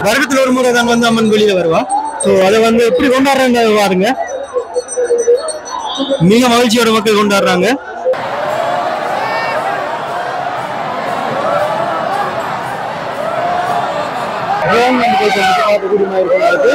வருடத்துல ஒரு முறை தான் வந்து அம்மன் வெளியில வருவா ஸோ அதை வந்து எப்படி கொண்டாடுறாங்க பாருங்க மிக மகிழ்ச்சியோட மக்கள் கொண்டாடுறாங்க அதான் நம்ம போய் கொஞ்சம் பார்க்கக்கூடிய மாதிரி இருக்கும் உங்களுக்கு.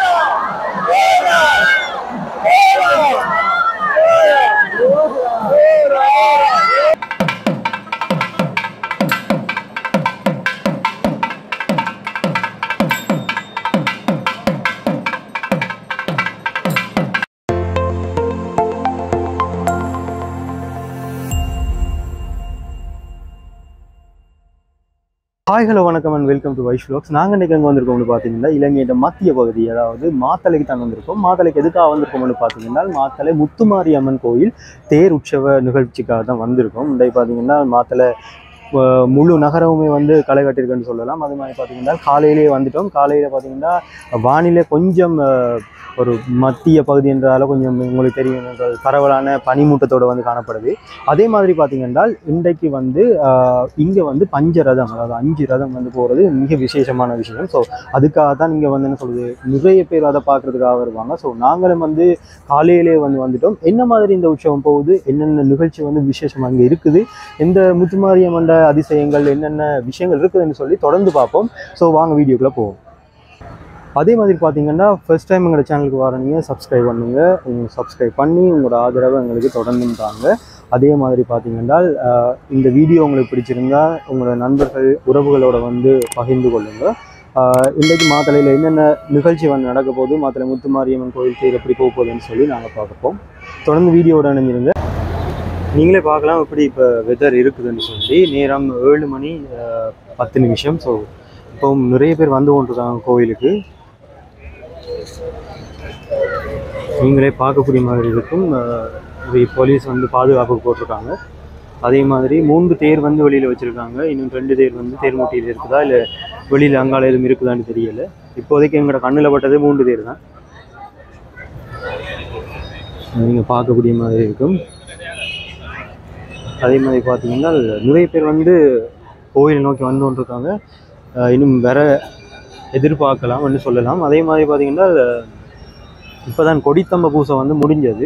ஹாய் ஹலோ வணக்கம் and welcome to Vaish vlogs நாங்கள் இன்னைக்கு எங்கே வந்திருக்கோம்னு பார்த்தீங்கன்னா இலங்கையோட மத்திய பகுதி அதாவது மாத்தளைக்கு தான் வந்திருக்கோம் மாத்தளைக்கு எதுக்காக வந்திருக்கோம்னு பார்த்தீங்கன்னா மாத்தளை முத்துமாரி அம்மன் கோயில் தேர் உற்சவ நிகழ்ச்சிக்காக தான் வந்திருக்கோம் இன்றைக்கு பார்த்தீங்கன்னா மாத்தளை அஹ், முழு நகரமுமே வந்து களை கட்டியிருக்குன்னு சொல்லலாம் அது மாதிரி பார்த்தீங்கன்னா காலையிலேயே வந்துட்டோம் காலையில் பார்த்தீங்கன்னா வானிலை கொஞ்சம் அஹ், ஒரு மத்திய பகுதி என்றால கொஞ்சம் உங்களுக்கு தெரியும் என்றால் பரவலான பனிமூட்டத்தோடு வந்து காணப்படுது அதே மாதிரி பார்த்தீங்கன்னா இன்றைக்கு வந்து இங்கே வந்து பஞ்ச ரதம் அதாவது அஞ்சு ரதம் வந்து போகிறது மிக விசேஷமான விஷயம் ஸோ அதுக்காக தான் இங்கே வந்து என்ன சொல்றது நிறைய பேர் அதை பார்க்கறதுக்காக வருவாங்க ஸோ நாங்களும் வந்து காலையிலே வந்து வந்துட்டோம் என்ன மாதிரி இந்த உற்சவம் போகுது என்னென்ன நிகழ்ச்சி வந்து விசேஷமாக இங்கே இருக்குது எந்த முத்துமாரியம்மண்ட அதிசயங்கள் என்னென்ன விஷயங்கள் இருக்குதுன்னு சொல்லி தொடர்ந்து பார்ப்போம் ஸோ வாங்க வீடியோக்குள்ளே போவோம் அதே மாதிரி பார்த்தீங்கன்னா ஃபர்ஸ்ட் டைம் எங்களோட சேனலுக்கு வரீங்க சப்ஸ்கிரைப் பண்ணுங்க உங்களுக்கு சப்ஸ்கிரைப் பண்ணி உங்களோட ஆதரவை எங்களுக்கு தொடர்ந்து தாங்க அதே மாதிரி பார்த்தீங்கன்னா ஆஹ், இந்த வீடியோ உங்களுக்கு பிடிச்சிருந்தா உங்களோட நண்பர்கள் உறவுகளோட வந்து பகிர்ந்து கொள்ளுங்க ஆஹ், இன்றைக்கு மாத்தளையில் என்னென்ன நிகழ்ச்சி வந்து நடக்க போகுது மாத்தளை முத்துமாரியம்மன் கோயில் தேர் எப்படி போக போகுதுன்னு சொல்லி நாங்கள் பார்ப்போம் தொடர்ந்து வீடியோவோட இணைஞ்சிருங்க நீங்களே பார்க்கலாம் எப்படி இப்போ வெதர் இருக்குதுன்னு சொல்லி நேரம் ஏழு மணி ஆஹ், பத்து நிமிஷம் ஸோ இப்போ நிறைய பேர் வந்து கொண்டிருக்காங்க கோயிலுக்கு நீங்களே பார்க்கக்கூடிய மாதிரி இருக்கும் அஹ் இது போலீஸ் வந்து பாதுகாப்புக்கு போட்டிருக்காங்க அதே மாதிரி மூன்று தேர் வந்து வெளியில் வச்சுருக்காங்க இன்னும் ரெண்டு தேர் வந்து தேர்முட்டியில் இருக்குதா இல்லை வெளியில் அங்கால எதுவும் இருக்குதான்னு தெரியல இப்போதைக்கு எங்களோட கண்ணில் பட்டது மூன்று தேர் தான் நீங்கள் பார்க்கக்கூடிய மாதிரி இருக்கும் அதே மாதிரி பார்த்தீங்கன்னா நிறைய பேர் வந்து கோயிலை நோக்கி வந்து கொண்டிருக்காங்க அஹ் இன்னும் வேற எதிர்பார்க்கலாம்னு சொல்லலாம் அதே மாதிரி பார்த்தீங்கன்னா இப்போதான் கொடித்தம்ப பூசை வந்து முடிஞ்சது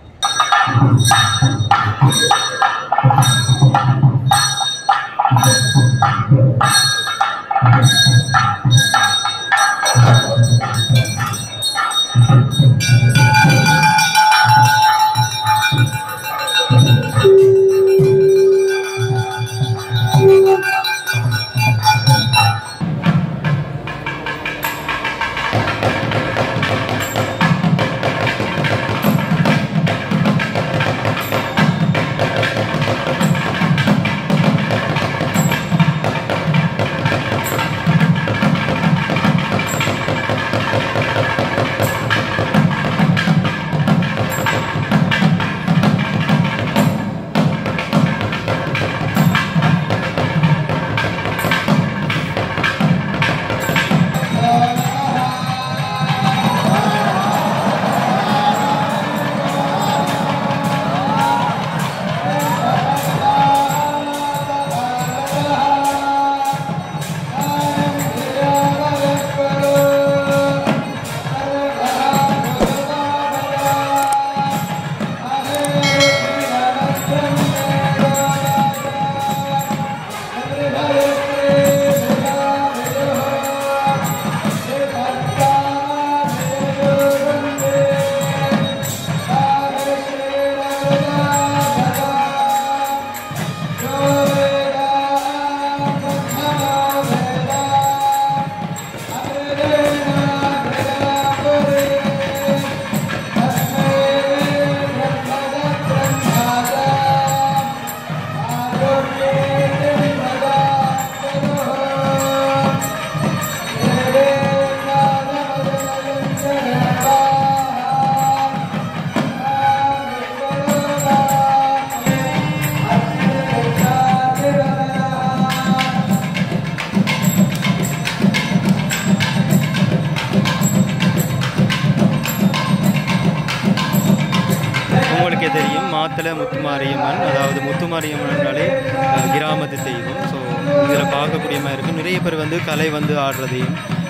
உங்களுக்கே தெரியும் மாத்தளை முத்துமாரியம்மன் அதாவது முத்துமாரியம்மன்னாலே அஹ், கிராமத்து தெய்வம் ஸோ இதில் பார்க்கக்கூடிய மாதிரி இருக்கும் நிறைய பேர் வந்து கலை வந்து ஆடுறதையும்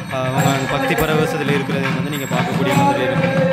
ஆஹ் அவங்க அந்த பக்தி பரவசத்தில் இருக்கிறதை வந்து நீங்கள் பார்க்கக்கூடிய மாதிரி இருக்கும்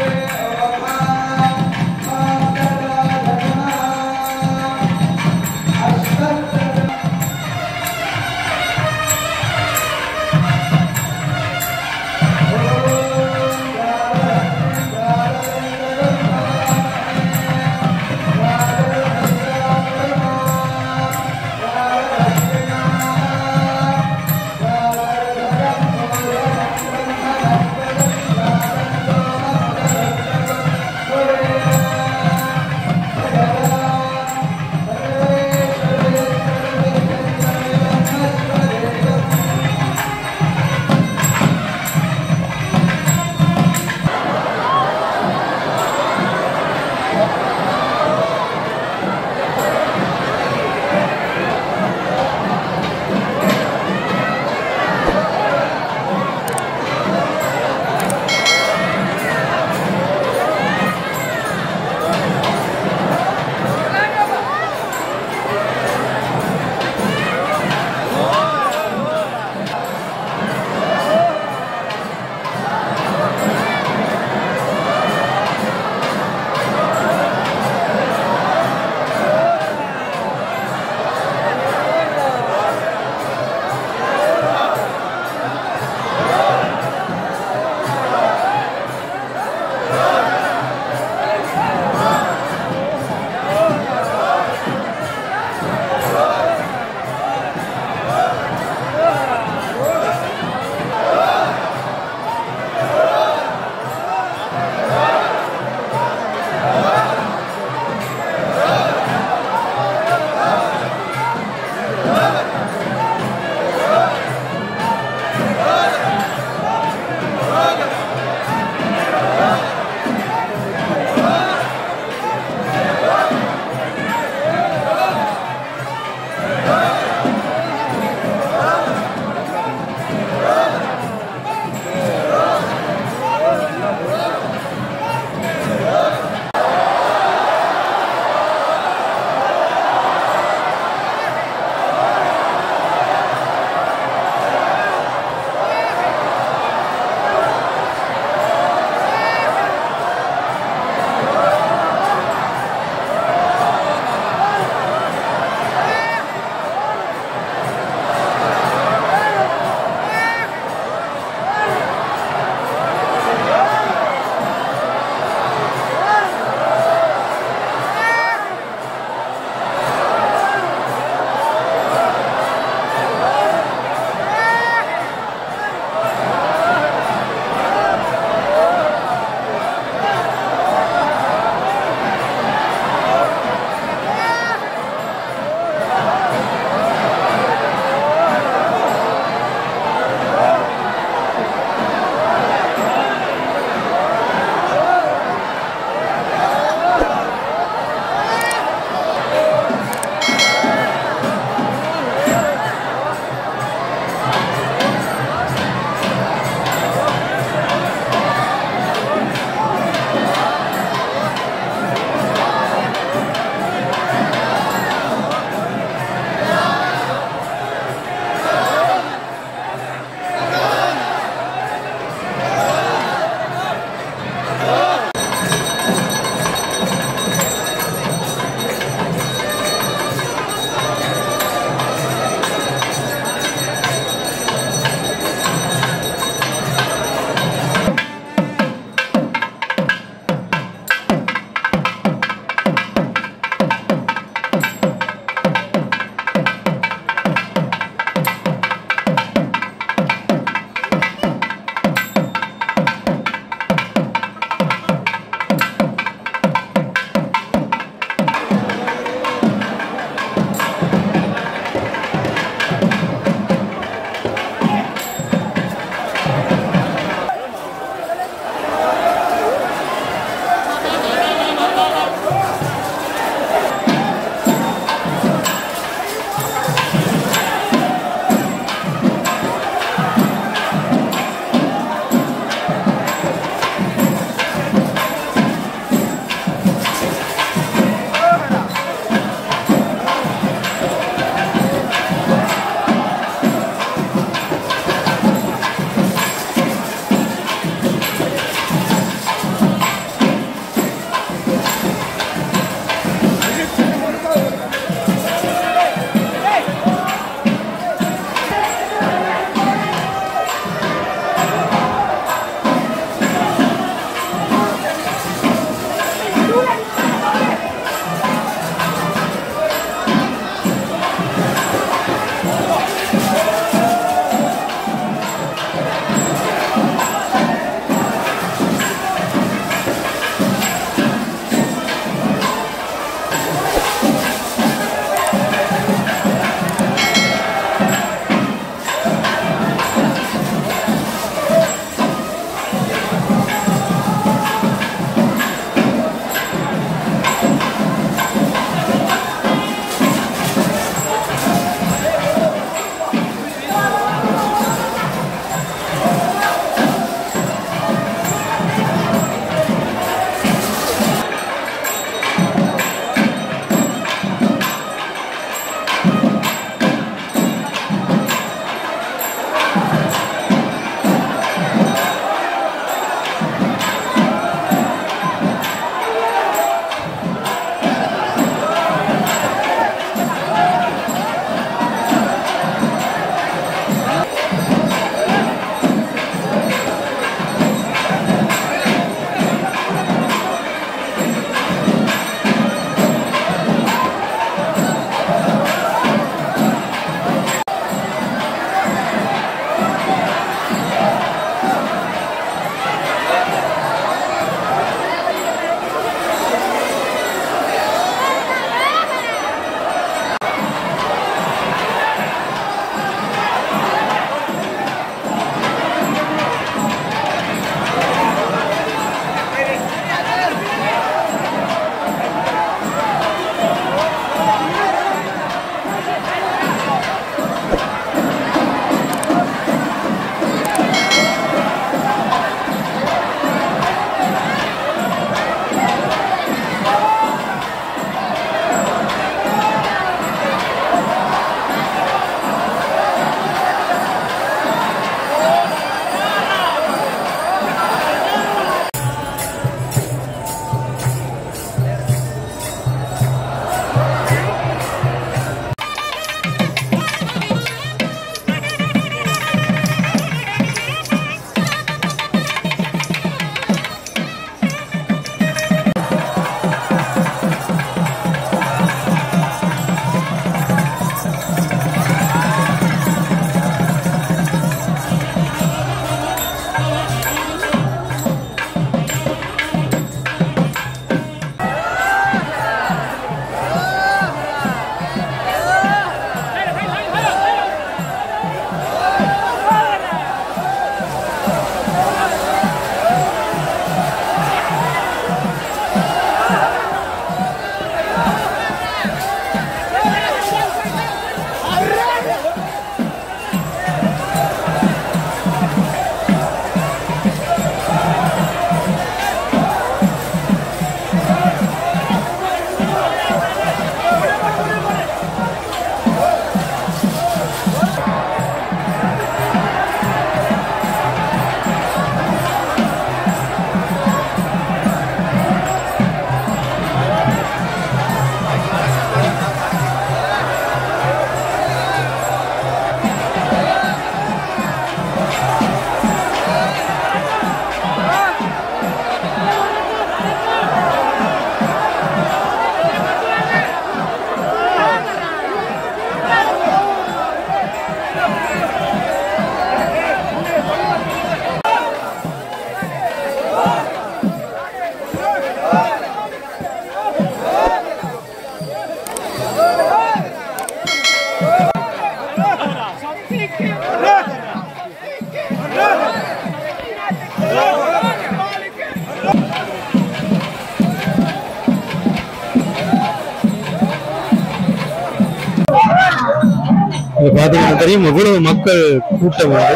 இங்க பாத்தீங்கன்னா தெரியும் எவ்வளவு மக்கள் கூட்டம் வந்து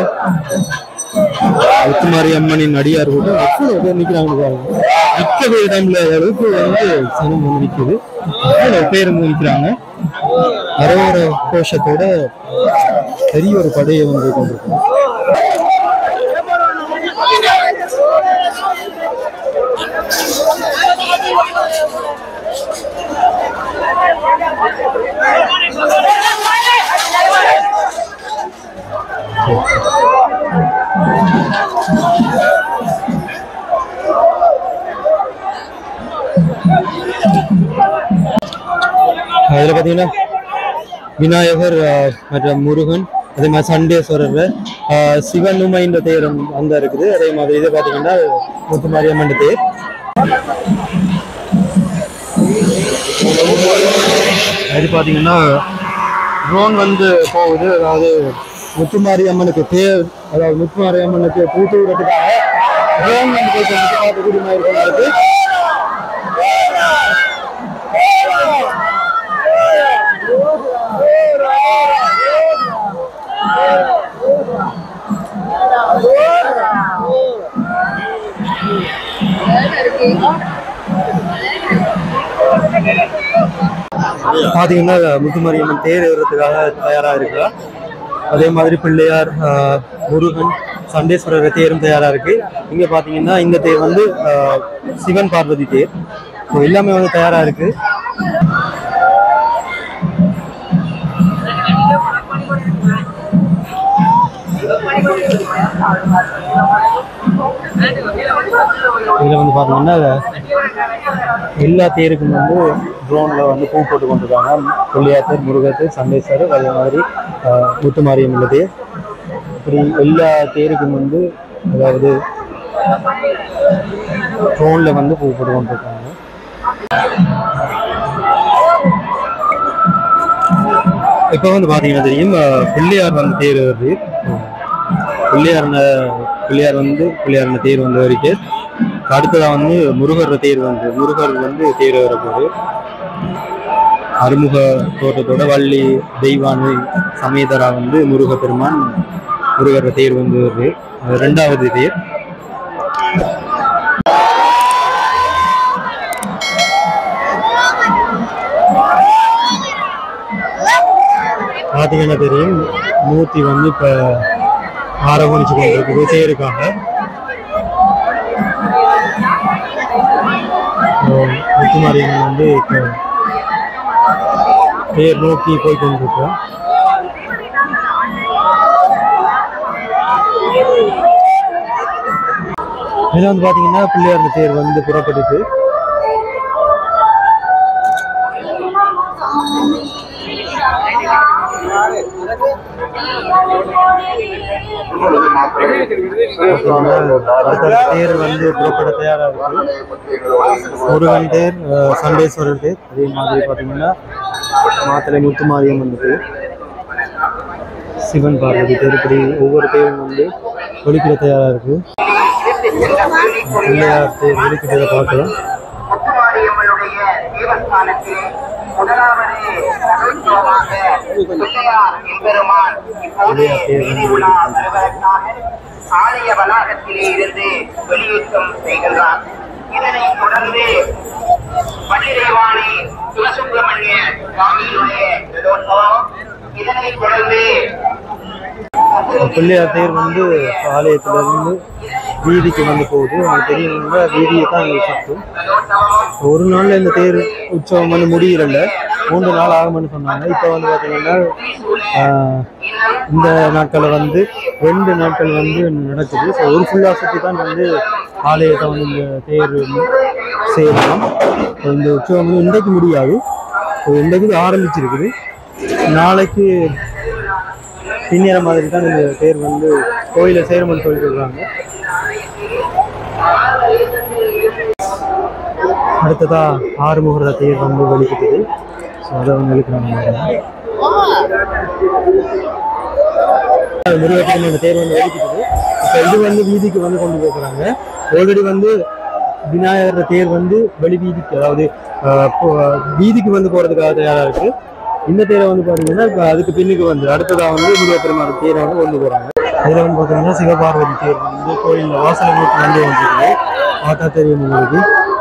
முத்துமாரி அம்மனின் அடியார் கூட்டம் எவ்வளவு பேர் நிக்கிறாங்க பாருங்க நிக்கவே இடம்ல அளவுக்கு வந்து சனம் வந்து நிக்குது எவ்வளவு பேர் வந்து நிக்கிறாங்க அரோர கோஷத்தோட பெரிய ஒரு படையை வந்து கொண்டிருக்கோம் அதுல பாத்தீங்கன்னா விநாயகர் ஆஹ், மற்றும் முருகன் அதே மாதிரி சண்டேஸ்வரர் ஆஹ், சிவன் உமைன்ற தேரம் அங்க இருக்குது அதே மாதிரி இது பாத்தீங்கன்னா முத்துமாரியம்மன் தேர் அது பார்த்தீங்கன்னா ட்ரோன் வந்து போகுது அதாவது முத்துமாரி அம்மனுக்கு தேர் அதாவது முத்துமாரி அம்மனுக்கு பூத்து விடுறதுக்காக ட்ரோன் வந்து போய் கொண்டு பார்க்கக்கூடிய மாதிரி இருக்கிறது பார்த்தீங்கன்னா முத்துமாரியம்மன் தேர் ஏறுறதுக்காக தயாராக இருக்கிறார் அதே மாதிரி பிள்ளையார் ஆஹ், முருகன் சண்டேஸ்வரர் தேரும் தயாராக இருக்கு இங்க பார்த்தீங்கன்னா இந்த தேர் வந்து ஆஹ், சிவன் பார்வதி தேர் ஸோ எல்லாமே வந்து தயாராக இருக்கு இதில் வந்து பார்த்தீங்கன்னா எல்லா தேருக்கும் வந்து ட்ரோனில் வந்து பூ போட்டு கொண்டிருக்காங்க பிள்ளையாத்தர் முருகத்தர் சண்டேஸ்வரர் அதே மாதிரி ஆஹ், முத்துமாரியம் உள்ள தேர் இப்படி எல்லா தேருக்கும் வந்து அதாவது ட்ரோனில் வந்து பூ போட்டு கொண்டிருக்காங்க இப்போ வந்து பார்த்தீங்கன்னா தெரியும் ஆஹ், பிள்ளையார் வந்து தேர் வருது பிள்ளையார் பிள்ளையார் வந்து பிள்ளையார் தேர் வந்து வரைக்கு அடுத்ததா வந்து முருகர் தேர் வந்து முருகர் வந்து தேர் வரப்போகுது அறுமுக தோட்டத்தோட வள்ளி தெய்வானு சமேதரா வந்து முருக பெருமான் முருகர் தேர் வந்து வருது அது ரெண்டாவது தேர் பார்த்தீங்கன்னா தெரியும் மூர்த்தி வந்து இப்போ ஆரம்பிச்சு கொண்டிருக்குது தேருக்காக முத்துமாரியம்மன் வந்து இப்போ தேர் நோக்கி போய் கொண்டிருக்கோம் இதில் வந்து பார்த்தீங்கன்னா பிள்ளையார் தேர் வந்து புறப்பட்டுட்டு அடுத்த தேர் வந்து புறப்பட தயாராக இருக்கு முருகன் தேர் அஹ், சண்டேஸ்வரர் தேர் அதே மாதிரி பார்த்தீங்கன்னா மாத்தலை முத்துமாரியம் தேர் சிவன் பார்வதி தேர் இப்படி ஒவ்வொரு தேரும் வந்து ஒலிக்கிற தயாராக இருக்கு பிள்ளையார் தேர் ஒலிக்கிறத பார்க்கலாம் முத்துமாரியம்மனுடைய தேவஸ்தானத்திலே முதலாவது நகைச்சுவமாக பிள்ளையார் எம்பெருமான் இப்போது வீதி உலா வருவதற்காக ஆலய வளாகத்திலே இருந்து வெளியேற்றம் செய்கின்றார் இதனைத் தொடர்ந்து பள்ளிதேவானி சிவசுப்பிரமணிய சுவாமியினுடைய ரதோற்சவம் இதனைத் தொடர்ந்து பிள்ளையார் தேர் வந்து ஆலயத்துல இருந்து வீதிக்கு வந்து போகுது உங்களுக்கு தெரியணும்னா வீதியை தான் இங்கே சுற்றும் ஒரு நாள்ல இந்த தேர் உற்சவம் வந்து முடியல மூன்று நாள் ஆகும்னு சொன்னாங்க இப்போ வந்து பார்த்தீங்கன்னா ஆஹ், இந்த நாட்களில் வந்து ரெண்டு நாட்கள் வந்து நடக்குது ஸோ ஒரு ஃபுல்லாக சுற்றி தான் வந்து ஆலயத்தை வந்து இந்த தேர் செய்யலாம் So, இந்த உற்சவம் வந்து இன்றைக்கு முடியாது So, இன்றைக்கு ஆரம்பிச்சிருக்குது நாளைக்கு பின்னிற மாதிரி தான் இந்த தேர் வந்து கோயிலை சேரும்னு சொல்லி சொல்றாங்க அடுத்ததா ஆறுமுகர தேர் வந்து வெளிக்கிட்டது ஸோ அதை வந்து எழுக்கிறாங்க முருகத்துக்கு இந்த தேர் வந்து வெளிக்கிட்டது இப்போ இது வந்து வீதிக்கு வந்து கொண்டு போகிறாங்க ஆல்ரெடி வந்து விநாயகர் தேர் வந்து வெளி வீதிக்கு அதாவது ஆஹ், போ- வீதிக்கு வந்து போறதுக்காக தயாரா இருக்கு இந்த தேரை வந்து பாத்தீங்கன்னா இப்போ அதுக்கு பின்னுக்கு வந்து அடுத்ததா வந்து முருகப்பெருமாள் தேரை வந்து கொண்டு போறாங்க இதுல வந்து பாத்தீங்கன்னா சிவபார்வதி தேர் வந்து கோயில்ல வாசலை நோக்கி வந்து வந்துருக்கு பார்த்தா தெரியும் உங்களுக்கு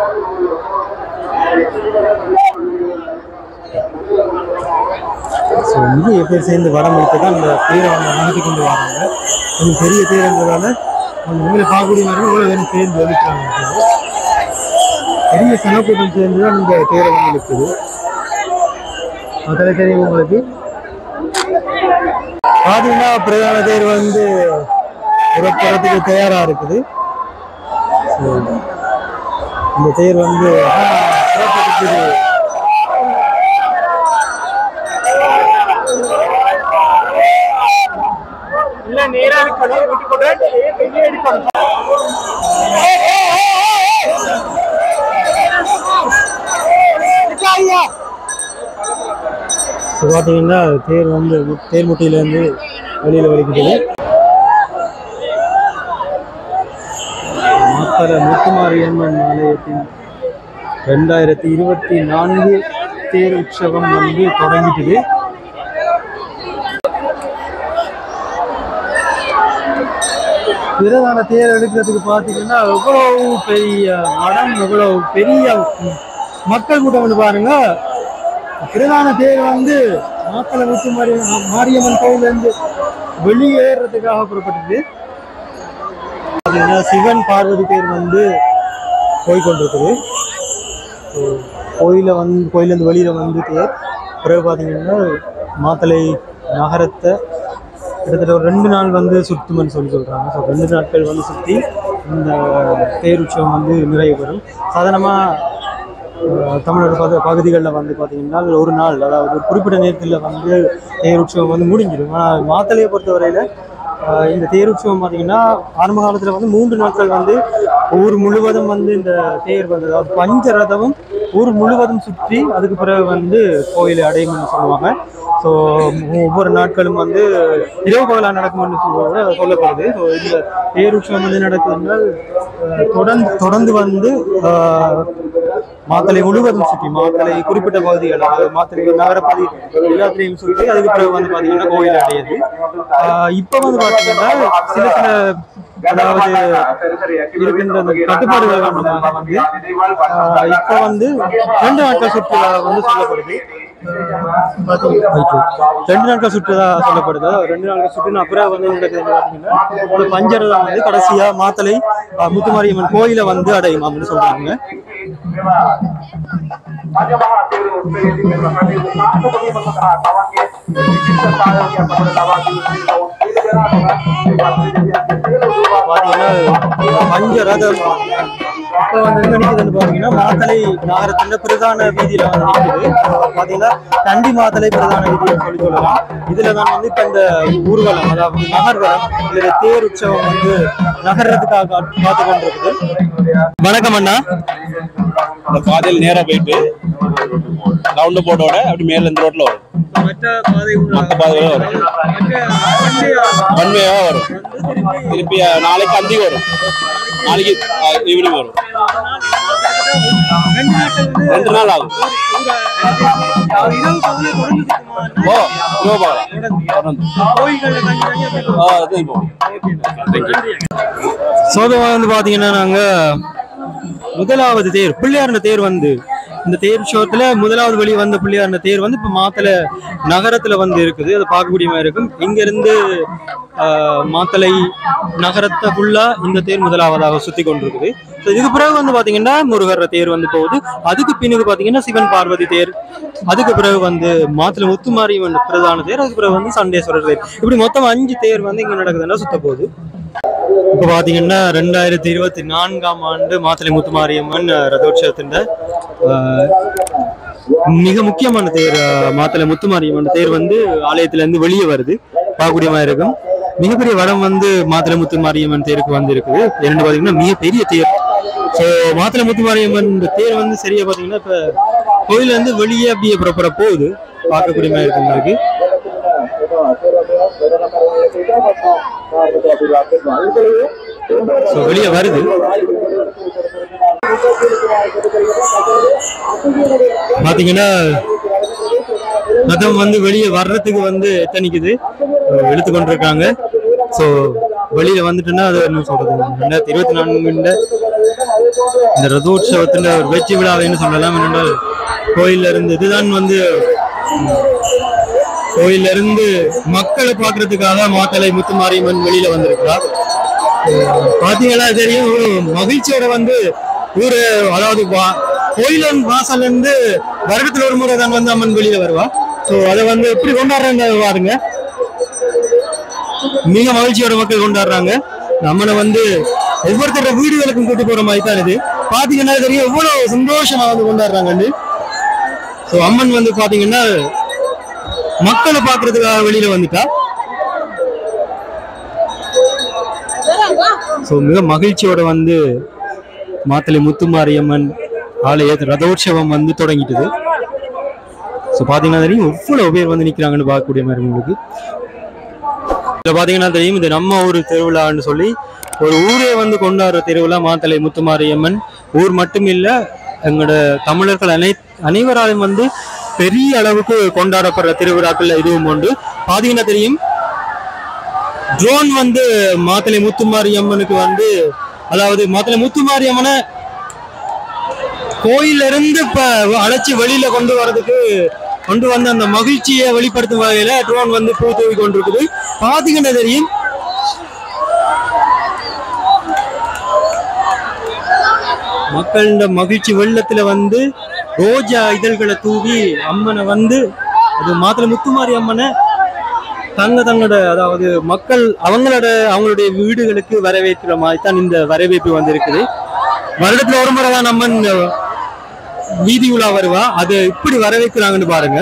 ஸோ நிறைய பேர் சேர்ந்து வடம் எடுத்து தான் இந்த தேரை வந்து நடத்தி கொண்டு வராங்க கொஞ்சம் பெரிய தேர்ன்றதால கொஞ்சம் உங்களை பார்க்கக்கூடிய மாதிரி இவ்வளோ பேரும் சேர்ந்து எழுக்கிறாங்க பெரிய சனக்கூட்டம் சேர்ந்து தான் இந்த தேரை வந்து இழுக்குது அதில் தெரியும் உங்களுக்கு பார்த்தீங்கன்னா பிரதான தேர் வந்து புறப்புறத்துக்கு தயாரா இருக்குது So, இந்த தேர் வந்து ஆ, புறப்பட்டுக்குது. இல்ல நேரா இருக்கணும் விட்டு போட்டு வெளியே எடுக்கணும் ஐயா இப்போ பார்த்தீங்கன்னா தேர் வந்து தேர் முட்டையிலேருந்து வெளியில் வலிக்குது மாத்தர முத்துமாரியம்மன் ஆலயத்தின் ரெண்டாயிரத்தி இருபத்தி நான்கு தேர் உற்சவம் வந்து தொடங்கிட்டுது பிரதான தேர் எடுக்கிறதுக்கு பார்த்தீங்கன்னா எவ்வளவு பெரிய மடம் எவ்வளவு பெரிய மக்கள் கூட்டம் வந்து பாருங்க பிரதான தேர் வந்து மாத்தளை முத்து மாரி மாரியம்மன் கோயிலேருந்து வெளியேறதுக்காக புறப்பட்டது பார்த்தீங்கன்னா சிவன் பார்வதி தேர் வந்து போய் கொண்டிருக்குது ஸோ கோயில வந்து கோயிலேருந்து வெளியில் வந்து தேர் பிறகு பார்த்தீங்கன்னா மாத்தளை நகரத்தை கிட்டத்தட்ட ஒரு ரெண்டு நாள் வந்து சுத்துமன்னு சொல்லி சொல்கிறாங்க ஸோ ரெண்டு நாட்கள் வந்து சுற்றி இந்த தேர் உற்சவம் வந்து நிறைவு பெறும் சாதாரணமாக தமிழக பத பகுதிகளில் வந்து பார்த்தீங்கன்னா ஒரு நாள் அதாவது ஒரு குறிப்பிட்ட நேரத்தில் வந்து தேர் உற்சவம் வந்து முடிஞ்சிடும் ஆனால் மாத்தளையை பொறுத்தவரையில் ஆஹ் இந்த தேர் உற்சவம் பார்த்தீங்கன்னா ஆரம்ப காலத்தில் வந்து மூன்று நாட்கள் வந்து ஊர் முழுவதும் வந்து இந்த தேர் வந்து அதாவது பஞ்சரதமும் ஊர் முழுவதும் சுற்றி அதுக்கு பிறகு வந்து கோயிலை அடையும்னு சொல்லுவாங்க ஸோ ஒவ்வொரு நாட்களும் வந்து இரவு பகலாக நடக்கும்னு சொல்லுவாங்க சொல்லப்படுது ஸோ இந்த தேர் உற்சவம் வந்து நடக்குதுன்னா ஆஹ் தொடர்ந்து தொடர்ந்து வந்து ஆஹ் மாத்தளை முழுவதும் சுற்றி மாத்தளை குறிப்பிட்ட பகுதிகள் அதாவது மாத்தளை நகரப்பகுதி எல்லாத்திலையும் சுற்றி அதுக்கு பிறகு வந்து பாத்தீங்கன்னா கோயில் அடையுது ஆஹ் இப்ப வந்து பாத்தீங்கன்னா சில சில அதாவது இருக்கின்ற அந்த கட்டுப்பாடுகள் காரணமாக வந்து ஆஹ் இப்ப வந்து ரெண்டு நாட்கள் சுற்றுலா வந்து சொல்லப்படுது பாத்தீங்கன்னா, right. ரெண்டு நாட்கள் சுற்றுலா சொல்லப்படுது ரெண்டு நாட்கள் சுற்றுலா அப்புறம் வந்து நடக்குது பாத்தீங்கன்னா இந்த பஞ்சரதம் வந்து கடைசியா மாத்தளை ஆஹ் முத்துமாரியம்மன் கோயிலை வந்து அடையும் அப்படின்னு சொல்றாங்க பாத்தீங்கன்னா பஞ்சரதம் இப்போ வந்து எங்க நிக்குதுன்னு பாத்தீங்கன்னா மாத்தளை நகரத்துல பிரதான வீதியில வந்து நிக்குது பாத்தீங்கன்னா தண்டி மாத்தளை பிரதான வீதின்னு சொல்லி சொல்லலாம் இதுல தான் வந்து இப்ப இந்த ஊர்வலம் அதாவது நகர்வலம் இதுல தேர் உற்சவம் வந்து நகர்றதுக்காக காத்து காத்து கொண்டிருக்குது வணக்கம் அண்ணா அந்த பாதையில் நேரா போயிட்டு ரவுண்டு போட்டோட அப்படி மேல இந்த ரோட்ல வரும் மற்ற பாதை மத்த பாதையில வரும் ஒன்வேவா வரும் திருப்பி அஹ், நாளைக்கு அந்தி வரும் நாளைக்கு ஈவினிங் வரும் ரெண்டு நாள் ஆகும் ஓ இரவு பார்க்கலாம் தொடர்ந்து ஆ அது போகும் சோதனை வந்து பாத்தீங்கன்னா நாங்க முதலாவது தேர் பிள்ளையார்ன தேர் வந்து இந்த தேர் உற்சவத்துல முதலாவது வெளியே வந்த பிள்ளையார்ன தேர் வந்து இப்ப மாத்தளை நகரத்துல வந்து இருக்குது அது பார்க்கக்கூடிய மாதிரி இருக்கும் இங்க இருந்து ஆஹ், மாத்தளை நகரத்தை ஃபுல்லா இந்த தேர் முதலாவதாக சுத்தி கொண்டிருக்குது So, இதுக்கு பிறகு வந்து பாத்தீங்கன்னா முருகர் தேர் வந்து போகுது அதுக்கு பின்னுக்கு பாத்தீங்கன்னா சிவன் பார்வதி தேர் அதுக்கு பிறகு வந்து மாத்தளை முத்துமாரியம்மன் பிரதான தேர் அதுக்கு பிறகு வந்து சண்டேஸ்வரர் தேர் இப்படி மொத்தம் அஞ்சு தேர் வந்து இங்க நடக்குதுன்னா சுத்த போகுது இப்போ பார்த்தீங்கன்னா ரெண்டாயிரத்தி இருபத்தி நான்காம் ஆண்டு மாத்தளை முத்துமாரியம்மன் அஹ், ரதோற்சவத்தின் அஹ், மிக முக்கியமான தேர் அஹ், மாத்தளை முத்துமாரியம்மன் தேர் வந்து ஆலயத்திலேருந்து வெளியே வருது பார்க்கக்கூடிய மாதிரி இருக்கும் மிகப்பெரிய வரம் வந்து மாத்தளை முத்துமாரியம்மன் தேருக்கு வந்து இருக்குது என்னன்னு பார்த்தீங்கன்னா மிகப்பெரிய தேர் ஸோ மாத்தளை முத்துமாரியம்மன் இந்த தேர் வந்து சரியா பார்த்தீங்கன்னா இப்போ கோயில்ல இருந்து வெளியே அப்படியே புறப்பட போகுது பார்க்கக்கூடிய மாதிரி இருக்கும் உங்களுக்கு ஸோ வெளியே வருது பாத்தீங்கன்னா ரதம் வந்து வெளியே வர்றதுக்கு வந்து எத்தனிக்குது அஹ் இழுத்து கொண்டிருக்காங்க ஸோ வெளியில வந்துட்டுன்னா அது என்ன சொல்றது ரெண்டாயிரத்தி இருபத்தி நான்கு இந்த ரதோற்சவத்துல ஒரு வெற்றி விழாவைன்னு சொல்லலாம் என்னென்றால் கோயில்ல இருந்து இதுதான் வந்து உம், கோயில்ல இருந்து மக்களை பார்க்கறதுக்காக மாத்தளை முத்துமாரியம்மன் வெளியில வந்திருக்கிறார் அஹ் பாத்தீங்களா தெரியும் ஒரு மகிழ்ச்சியோட வந்து ஊரு அதாவது வா- கோயிலன் வாசல்ல இருந்து வருடத்துல ஒரு முறை தான் வந்து அம்மன் வெளியில வருவா சோ அதை வந்து எப்படி கொண்டாடுறாங்க பாருங்க மிக மகிழ்ச்சியோட மக்கள் கொண்டாடுறாங்க இந்த அம்மனை வந்து ஒவ்வொருத்தரோட வீடுகளுக்கும் கூட்டு போற மாதிரி தான் இது பாத்தீங்கன்னா தெரியும் எவ்வளவு சந்தோஷமா வந்து கொண்டாடுறாங்கன்னு சோ அம்மன் வந்து பாத்தீங்கன்னா மக்களை பாக்குறதுக்காக வெளியில வந்துட்டா ஸோ மிக மகிழ்ச்சியோட வந்து மாத்தளை முத்துமாரியம்மன் ஆலய ரதோற்சவம் வந்து தொடங்கிட்டது ஸோ பார்த்தீங்கன்னா தெரியும் எவ்வளோ பேர் வந்து நிற்கிறாங்கன்னு பார்க்கக்கூடிய மாதிரி உங்களுக்கு இதில் பார்த்தீங்கன்னா தெரியும் இது நம்ம ஊர் திருவிழான்னு சொல்லி ஒரு ஊரே வந்து கொண்டாடுற திருவிழா மாத்தலை முத்துமாரியம்மன் ஊர் மட்டும் இல்லை எங்களோட தமிழர்கள் அனை அனைவராலும் வந்து பெரிய அளவுக்கு கொண்டாடப்படுற திருவிழாக்கள்ல இதுவும் உண்டு பார்த்தீங்கன்னா தெரியும் ட்ரோன் வந்து மாத்தலை முத்துமாரியம்மனுக்கு வந்து அதாவது மாத்தலை முத்துமாரியம்மனை கோயில்ல இருந்து இப்ப அழைச்சி வெளியில கொண்டு வர்றதுக்கு கொண்டு வந்த அந்த மகிழ்ச்சியை வெளிப்படுத்தும் வகையில ட்ரோன் வந்து பூ தூவி கொண்டிருக்குது பாத்தீங்கன்னா தெரியும் மக்கள் இந்த மகிழ்ச்சி வெள்ளத்துல வந்து ரோஜா இதழ்களை தூவி அம்மனை வந்து அது மாத்திர முத்துமாரி அம்மனை தங்க தங்களோட அதாவது மக்கள் அவங்களோட அவங்களுடைய வீடுகளுக்கு வரவேற்கிற மாதிரி தான் இந்த வரவேற்பு வந்து இருக்குது வருடத்துல ஒரு முறை தான் நம்ம இந்த வீதி உலா வருவா அது இப்படி வரவேற்கிறாங்கன்னு பாருங்க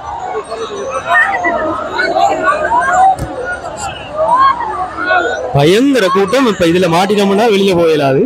பயங்கர கூட்டம் இப்ப இதுல மாட்டினோம்னா வெளியே போயிடாது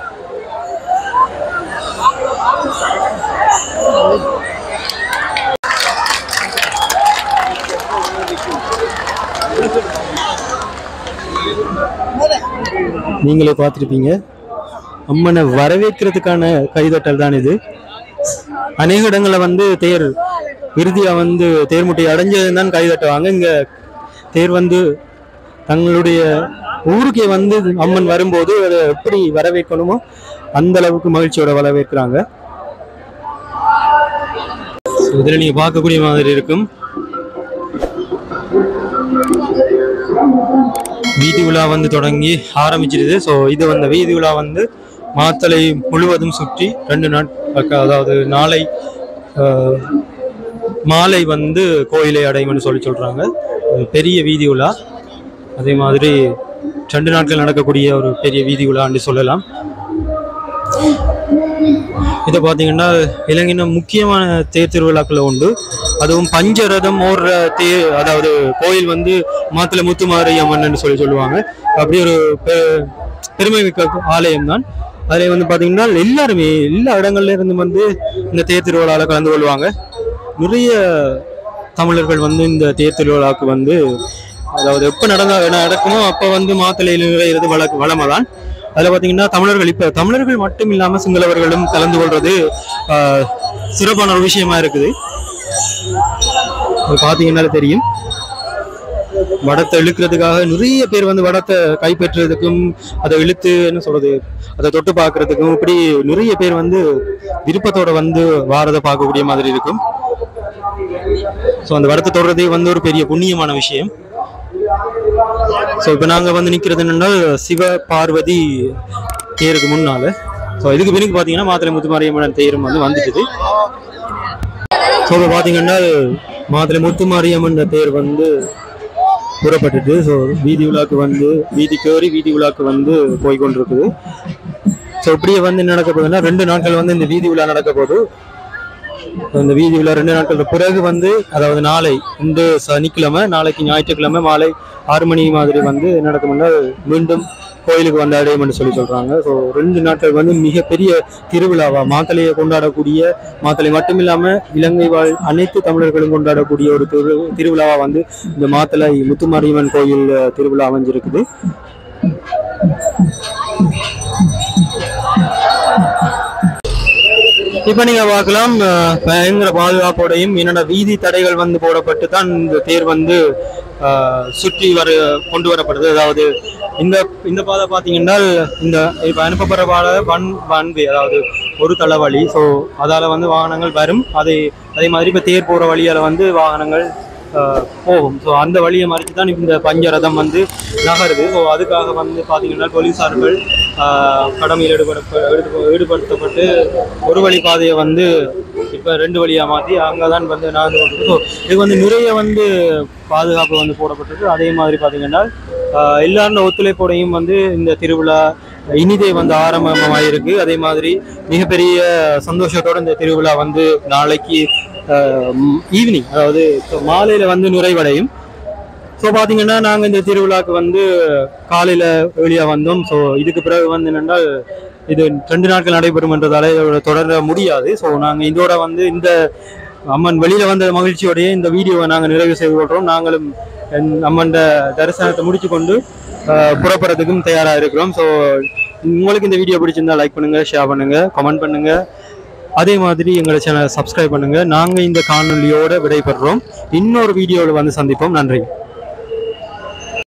நீங்களே பார்த்துருப்பீங்க அம்மனை வரவேற்கிறதுக்கான கைதட்டல் தான் இது அநேக இடங்கள்ல வந்து தேர் இறுதியா வந்து தேர் முட்டை அடைஞ்சதுன்னு தான் கைதட்டுவாங்க இங்க தேர் வந்து தங்களுடைய ஊருக்கே வந்து அம்மன் வரும்போது அதை எப்படி வரவேற்கணுமோ அந்த அளவுக்கு மகிழ்ச்சியோட வரவேற்கிறாங்க So, இதுல நீங்க பார்க்கக்கூடிய மாதிரி இருக்கும் வீதி உலா வந்து தொடங்கி ஆரம்பிச்சிருது ஸோ இது வந்து வீதி உலா வந்து மாத்தலை முழுவதும் சுற்றி ரெண்டு நாட் பக்க- அதாவது நாளை ஆஹ், மாலை வந்து கோயிலை அடையும்னு சொல்லி சொல்றாங்க ஒரு பெரிய வீதி உலா அதே மாதிரி ரெண்டு நாட்கள் நடக்கக்கூடிய ஒரு பெரிய வீதி உலான்னு சொல்லலாம் இதை பார்த்தீங்கன்னா இலங்கையின் முக்கியமான தேர் திருவிழாக்கள் உண்டு அதுவும் பஞ்சரதம் ஓடுற தேர் அதாவது கோயில் வந்து மாத்தல முத்துமாரியம்மன் சொல்லி சொல்லுவாங்க அப்படி ஒரு பெ- பெருமை மிக்க ஆலயம் தான் அதில் வந்து பார்த்தீங்கன்னா எல்லாருமே எல்லா இடங்கள்ல இருந்து வந்து இந்த தேர் திருவிழாவில் கலந்து கொள்வாங்க நிறைய தமிழர்கள் வந்து இந்த தேர் திருவிழாவுக்கு வந்து அதாவது எப்போ நடந்தா நடக்குமோ அப்போ வந்து மாத்தலையில் நிறையிறது வழ வளமை தான் அதில் பார்த்தீங்கன்னா தமிழர்கள் இப்போ தமிழர்கள் மட்டும் இல்லாமல் சிங்களவர்களும் கலந்து கொள்வது ஆஹ், சிறப்பான ஒரு விஷயமா இருக்குது அது பார்த்தீங்கன்னா தெரியும் வடத்தை இழுக்கிறதுக்காக நிறைய பேர் வந்து வடத்தை கைப்பற்றுறதுக்கும் அதை இழுத்து என்ன சொல்றது அதை தொட்டு பார்க்கறதுக்கும் இப்படி நிறைய பேர் வந்து விருப்பத்தோட வந்து வாரதை பார்க்கக்கூடிய மாதிரி இருக்கும் ஸோ அந்த வடத்தை தொடுறதே வந்து ஒரு பெரிய புண்ணியமான விஷயம் ஸோ இப்போ நாங்கள் வந்து நிற்கிறது என்னன்னா சிவ பார்வதி தேருக்கு முன்னால ஸோ இதுக்கு பிறகு பார்த்தீங்கன்னா மாத்திரை முத்துமாரியம்மன் தேரும் வந்து வந்துட்டுது ஸோ இப்போ பார்த்தீங்கன்னா மாத்திரை முத்துமாரியம்மன் தேர் வந்து புறப்பட்டுட்டு ஸோ வீதி உலாக்கு வந்து வீதி கேறி வீதி உலாக்கு வந்து போய் கொண்டிருக்குது ஸோ இப்படியே வந்து என்ன நடக்க போகுதுன்னா ரெண்டு நாட்கள் வந்து இந்த வீதி உலா நடக்க போகுது இந்த வீதி உலா ரெண்டு நாட்கள் பிறகு வந்து அதாவது நாளை இந்த சனிக்கிழமை நாளைக்கு ஞாயிற்றுக்கிழமை மாலை ஆறு மணி மாதிரி வந்து நடக்கும்னா மீண்டும் கோயிலுக்கு வந்தாடையம்னு சொல்லி சொல்றாங்க ஸோ ரெண்டு நாட்கள் வந்து மிகப்பெரிய திருவிழாவா மாத்தளையை கொண்டாடக்கூடிய மாத்தளை மட்டும் இல்லாம இலங்கை வாழ் அனைத்து தமிழர்களும் கொண்டாடக்கூடிய ஒரு திரு திருவிழாவா வந்து இந்த மாத்தளை முத்துமாரியம்மன் கோயில் அஹ், திருவிழா அமைஞ்சிருக்குது இப்ப நீங்க பார்க்கலாம் அஹ், பயங்கர பாதுகாப்போடையும் என்னோட வீதி தடைகள் வந்து போடப்பட்டு தான் இந்த தேர் வந்து அஹ், சுற்றி வர கொண்டு வரப்படுது அதாவது இந்த இந்த பாதை பார்த்தீங்கன்னா இந்த இப்ப அனுப்பப்படுற பாதை ஒன் ஒன் வே அதாவது ஒரு தளவழி ஸோ அதால வந்து வாகனங்கள் வரும் அதே அதே மாதிரி இப்போ தேர் போற வழியால வந்து வாகனங்கள் அஹ், போகும் ஸோ அந்த வழியை மறைச்சு தான் இந்த பஞ்சரதம் வந்து நகருது ஸோ அதுக்காக வந்து பார்த்தீங்கன்னா போலீஸார்கள் அஹ், கடமையில் ஈடுபட ஈடுப- ஈடுபடுத்தப்பட்டு ஒரு வழி பாதையை வந்து இப்போ ரெண்டு வழியாக மாற்றி அங்கே தான் வந்து நடந்து கொண்டிருக்கு ஸோ இது வந்து நிறைய வந்து பாதுகாப்பு வந்து போடப்பட்டிருக்கு அதே மாதிரி பார்த்தீங்கன்னா ஆஹ் எல்லாரோட ஒத்துழைப்போடையும் வந்து இந்த திருவிழா இனிதே வந்து ஆரம்பமாயிருக்கு அதே மாதிரி மிகப்பெரிய சந்தோஷத்தோட இந்த திருவிழா வந்து நாளைக்கு ஈவினிங் அதாவது so மாலையில வந்து நிறைவடையும் ஸோ பார்த்தீங்கன்னா நாங்கள் இந்த திருவிழாக்கு வந்து காலையில் வெளியாக வந்தோம் ஸோ இதுக்கு பிறகு வந்து என்னென்றால் இது ரெண்டு நாட்கள் நடைபெறும் என்றதால இதோட தொடர முடியாது ஸோ நாங்கள் இதோட வந்து இந்த அம்மன் வெளியில வந்த மகிழ்ச்சியோடயே இந்த வீடியோவை நாங்கள் நிறைவு செய்து கொள்றோம் நாங்களும் என் அம்மன் தரிசனத்தை முடிச்சு கொண்டு அஹ், புறப்படுறதுக்கும் தயாராக இருக்கிறோம் ஸோ உங்களுக்கு இந்த வீடியோ பிடிச்சிருந்தா லைக் பண்ணுங்க ஷேர் பண்ணுங்க கமெண்ட் பண்ணுங்க அதே மாதிரி எங்களை சேனலை சப்ஸ்கிரைப் பண்ணுங்க நாங்கள் இந்த காணொலியோட விடைபெறுறோம் இன்னொரு வீடியோவில் வந்து சந்திப்போம் நன்றி